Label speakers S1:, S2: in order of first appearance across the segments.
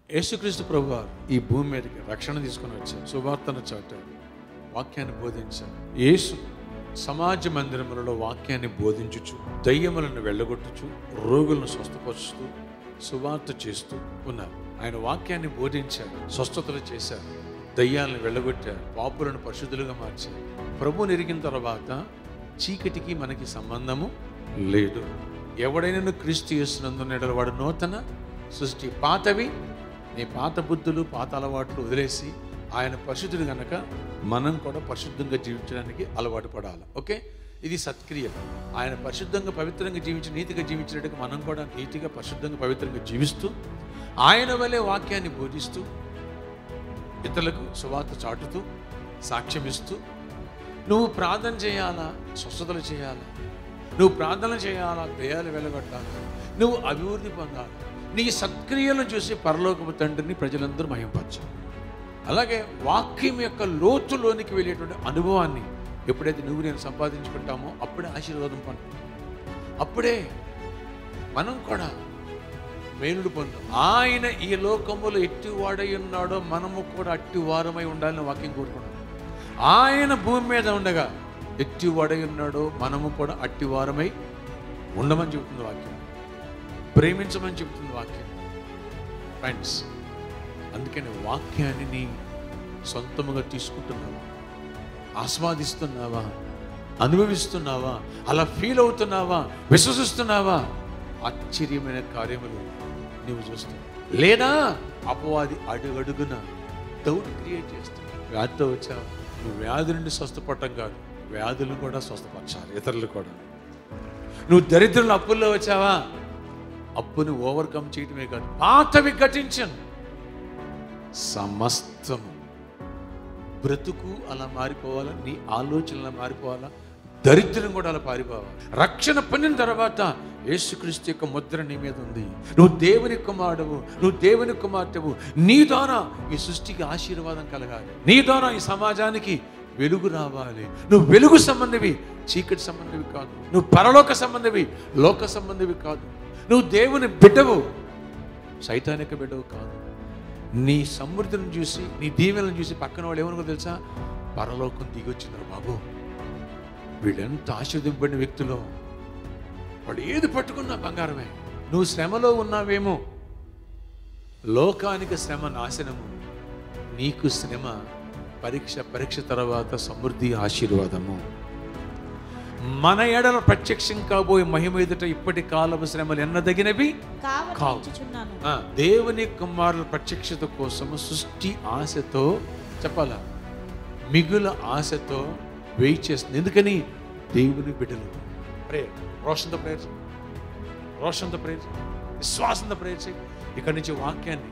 S1: యేసుక్రీస్తు ప్రభు వారు ఈ భూమి మీదకి రక్షణ తీసుకొని వచ్చారు సువార్తను చాటారు వాక్యాన్ని బోధించారు యేసు సమాజ మందిరములలో వాక్యాన్ని బోధించుచు దయ్యములను వెళ్ళగొట్టుచు రోగులను స్వస్థపరుస్తూ సువార్త చేస్తూ ఉన్నారు ఆయన వాక్యాన్ని బోధించారు స్వస్థతలు చేశారు దయ్యాలను వెళ్ళగొట్టారు పాపులను పరిశుద్ధులుగా మార్చారు ప్రభు నెరిగిన తర్వాత చీకటికి మనకి సంబంధము లేదు ఎవడైనా క్రీస్తు చేస్తున్నందున వాడు నూతన సృష్టి పాతవి నీ పాత బుద్ధులు పాత అలవాట్లు వదిలేసి ఆయన పరిశుద్ధుడు గనక మనం కూడా పరిశుద్ధంగా జీవించడానికి అలవాటు పడాలి ఓకే ఇది సత్క్రియ ఆయన పరిశుద్ధంగా పవిత్రంగా జీవించి నీతిగా జీవించినట్టుగా మనం కూడా నీతిగా పరిశుద్ధంగా పవిత్రంగా జీవిస్తూ ఆయన వలె వాక్యాన్ని బోధిస్తూ ఇతరులకు సువార్త చాటుతూ సాక్ష్యం ఇస్తూ నువ్వు ప్రార్థన చేయాలా స్వస్థతలు చేయాలా నువ్వు ప్రార్థన చేయాలా దయాలు వెలగొట్టాలా నువ్వు అభివృద్ధి పొందాలి నీ సత్క్రియలను చూసి పరలోకపు తండ్రిని ప్రజలందరూ మహింపరచాలి అలాగే వాక్యం యొక్క లోతులోనికి వెళ్ళేటువంటి అనుభవాన్ని ఎప్పుడైతే నువ్వు నేను సంపాదించుకుంటామో అప్పుడే ఆశీర్వాదం పొందు అప్పుడే మనం కూడా మేలుడు పొందు ఆయన ఈ లోకములో ఎట్టి వాడై ఉన్నాడో మనము కూడా అట్టి వారమై ఉండాలని వాక్యం కోరుకున్నాడు ఆయన భూమి మీద ఉండగా ఎట్టి వాడై ఉన్నాడో మనము కూడా అట్టి వారమై ఉండమని చెబుతుంది వాక్యం ప్రేమించమని చెబుతుంది వాక్యం ఫ్రెండ్స్ అందుకని వాక్యాన్ని నీ సొంతముగా తీసుకుంటున్నావా ఆస్వాదిస్తున్నావా అనుభవిస్తున్నావా అలా ఫీల్ అవుతున్నావా విశ్వసిస్తున్నావా ఆశ్చర్యమైన కార్యములు నువ్వు చూస్తావు లేదా అపవాది అడుగడుగున డౌట్ క్రియేట్ చేస్తావు వ్యాధితో వచ్చావు నువ్వు వ్యాధి నుండి స్వస్థపడటం కాదు వ్యాధులను కూడా స్వస్థపరచాలి ఇతరులు కూడా నువ్వు దరిద్రుల అప్పుల్లో వచ్చావా అప్పుని ఓవర్కమ్ చేయటమే కాదు పాతవి ఘటించను సమస్తము బ్రతుకు అలా మారిపోవాలా నీ ఆలోచనలు మారిపోవాలా దరిద్రం కూడా అలా పారిపోవాలి రక్షణ పొందిన తర్వాత యేసుక్రీస్తు యొక్క ముద్ర నీ మీద ఉంది నువ్వు దేవుని కుమారుడవు నువ్వు దేవుని కుమార్తెవు నీ ద్వారా ఈ సృష్టికి ఆశీర్వాదం కలగాలి నీ ద్వారా ఈ సమాజానికి వెలుగు రావాలి నువ్వు వెలుగు సంబంధివి చీకటి సంబంధివి కాదు నువ్వు పరలోక సంబంధివి లోక సంబంధివి కాదు నువ్వు దేవుని బిడ్డవు సైతానిక బిడ్డవు కాదు నీ సమృద్ధిని చూసి నీ దీవెలను చూసి పక్కన వాళ్ళు ఏమనుకో తెలుసా పరలోకం దిగొచ్చిందిరా బాబు వీళ్ళెంత ఆశీర్వదింపబడిన వ్యక్తులు వాడు ఏది పట్టుకున్నా బంగారమే నువ్వు శ్రమలో ఉన్నావేమో లోకానికి శ్రమ నాశనము నీకు శ్రమ పరీక్ష పరీక్ష తర్వాత సమృద్ధి ఆశీర్వాదము మన ఎడల ప్రత్యక్షం కాబోయే మహిమ ఎదుట ఇప్పటి కాలపు శ్రమలు ఎన్నదగినవి కావు.
S2: కావచ్చుచున్నాను
S1: ఆ, దేవుని కుమారుల ప్రత్యక్షత కోసము సృష్టి ఆశతో చెప్పాలా మిగుల ఆశతో వెయిట్ చేస్తుంది ఎందుకని దేవుని బిడ్డలు ప్రేయర్ రోషంతో ప్రేయర్ చేయి. రోషంతో ప్రేయర్ చేయి. విశ్వాసంతో ప్రేయర్ చేయి ఇక్కడి నుంచి వాక్యాన్ని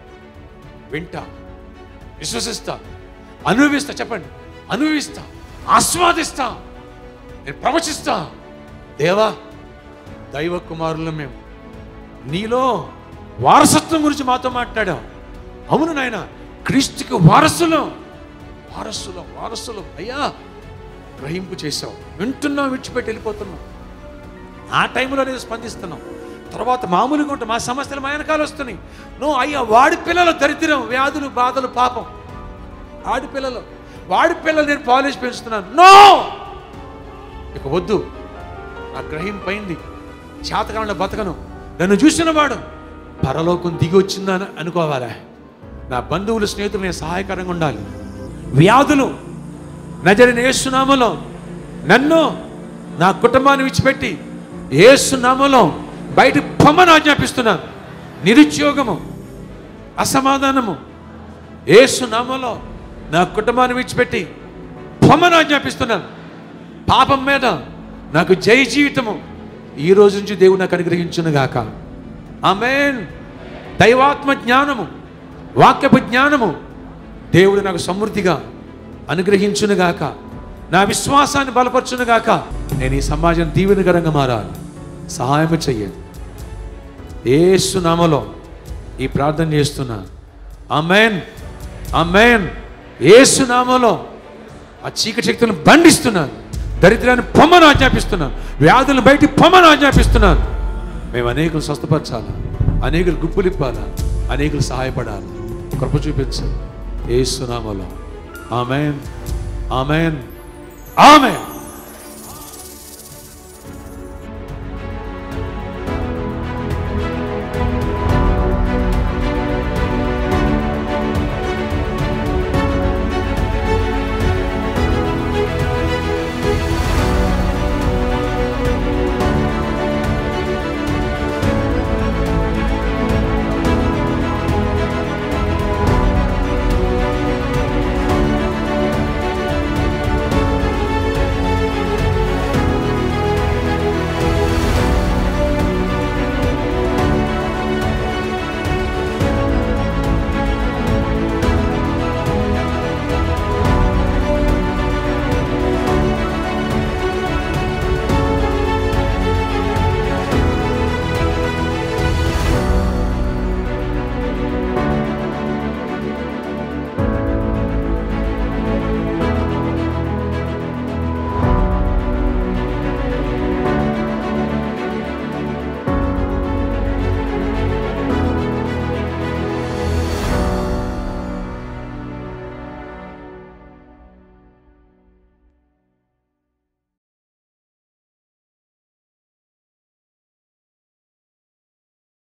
S1: వింటా విశ్వసిస్తా అనుభవిస్తా చెప్పండి అనుభవిస్తా ఆస్వాదిస్తా నేను ప్రవచిస్తా దేవా దైవ కుమారులు మేము నీలో వారసత్వం గురించి మాతో మాట్లాడావు అవును నాయన క్రీస్తుకి వారసులం వారసులం వారసులం అయ్యా గ్రహింపు చేసావు వింటున్నాం విడిచిపెట్టి వెళ్ళిపోతున్నాం ఆ టైంలో నేను స్పందిస్తున్నాం తర్వాత మామూలుగా ఉంటాం మా సమస్యలు మా వెనకాల వస్తున్నాయి నో అయ్యా వాడి పిల్లలు దరిద్రం వ్యాధులు బాధలు పాపం ఆడి పిల్లలు వాడి పిల్లలు నేను పాలిష్ పెంచుతున్నాను నో ఇక వద్దు ఆ గ్రహింపైంది చేతకాలంలో బతకను నన్ను చూసిన వాడు పరలోకం దిగి వచ్చిందని అనుకోవాలా నా బంధువులు స్నేహితులు నేను సహాయకరంగా ఉండాలి వ్యాధులు నజరిన ఏసునామలో నన్ను నా కుటుంబాన్ని విడిచిపెట్టి ఏసునామలో బయట పొమ్మని ఆజ్ఞాపిస్తున్నాను నిరుద్యోగము అసమాధానము ఏసునామలో నా కుటుంబాన్ని విడిచిపెట్టి పొమ్మని ఆజ్ఞాపిస్తున్నాను పాపం మీద నాకు జై జీవితము ఈ రోజు నుంచి దేవుడు నాకు అనుగ్రహించును గాక ఆమెన్ దైవాత్మ జ్ఞానము వాక్యపు జ్ఞానము దేవుడు నాకు సమృద్ధిగా అనుగ్రహించును గాక నా విశ్వాసాన్ని బలపరచును గాక నేను ఈ సమాజం దీవెనకరంగా మారాలి సహాయం చెయ్యండి ఏసు నామలో ఈ ప్రార్థన చేస్తున్నా ఆమెన్ ఆమెన్ ఏసు నామలో ఆ చీకటి శక్తులను బంధిస్తున్నాను దరిద్రాన్ని పొమ్మను ఆజ్ఞాపిస్తున్నాను వ్యాధులను బయటి పొమ్మను ఆజ్ఞాపిస్తున్నాను మేము అనేకులు స్వస్థపరచాలా అనేకులు గుప్పులిప్పాలా అనేకులు సహాయపడాలి కృప చూపించు ఏసునామలో ఆమెన్ ఆమెన్ ఆమెన్